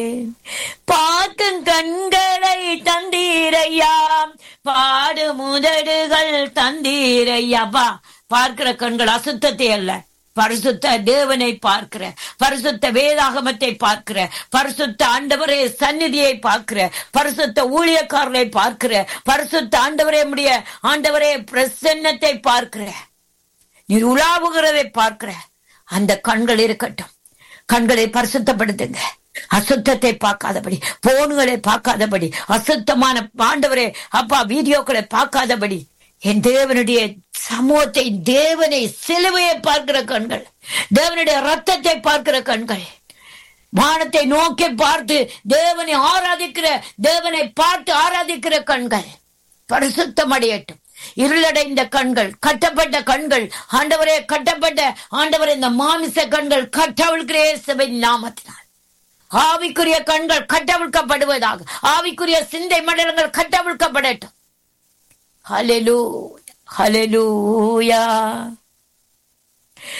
பார்க்கும் கண்களை தந்தீரையா பாடு முதடுகள் தந்தீரையா பா பார்க்கிற கண்கள் அசுத்தத்தை அல்ல பரிசுத்த தேவனை பார்க்கிற பரிசுத்த வேதாகமத்தை பார்க்கிற பரிசுத்த ஆண்டவரே சந்நிதியை பார்க்கிற பரிசுத்த ஊழியக்காரரை பார்க்கிற பரிசுத்த ஆண்டவரே முடிய ஆண்டவரே பிரசன்னத்தை பார்க்கிற நீர் உலாவுகிறதை பார்க்கிற அந்த கண்கள் இருக்கட்டும் கண்களை பரிசுத்தப்படுத்துங்க அசுத்தத்தை பார்க்காதபடி போன்களை பார்க்காதபடி அசுத்தமான ஆண்டவரே அப்பா வீடியோக்களை பார்க்காதபடி என் தேவனுடைய சமூகத்தை தேவனை சிலுவையை பார்க்கிற கண்கள் தேவனுடைய ரத்தத்தை பார்க்கிற கண்கள் வானத்தை நோக்கி பார்த்து தேவனை ஆராதிக்கிற தேவனை பார்த்து ஆராதிக்கிற கண்கள் பரிசுத்தம் அடையட்டும் இருளடைந்த கண்கள் கட்டப்பட்ட கண்கள் ஆண்டவரே கட்டப்பட்ட ஆண்டவரே இந்த மாமிச கண்கள் கட்டவிழ்கிற இயேசுவின் நாமத்தினால் ஆவிக்குரிய கண்கள் கட்டவிழ்க்கப்படுவதாக ஆவிக்குரிய சிந்தை மண்டலங்கள் கட்டவிழ்க்கப்படட்டும் ஹலெலூ ஹலெலூயா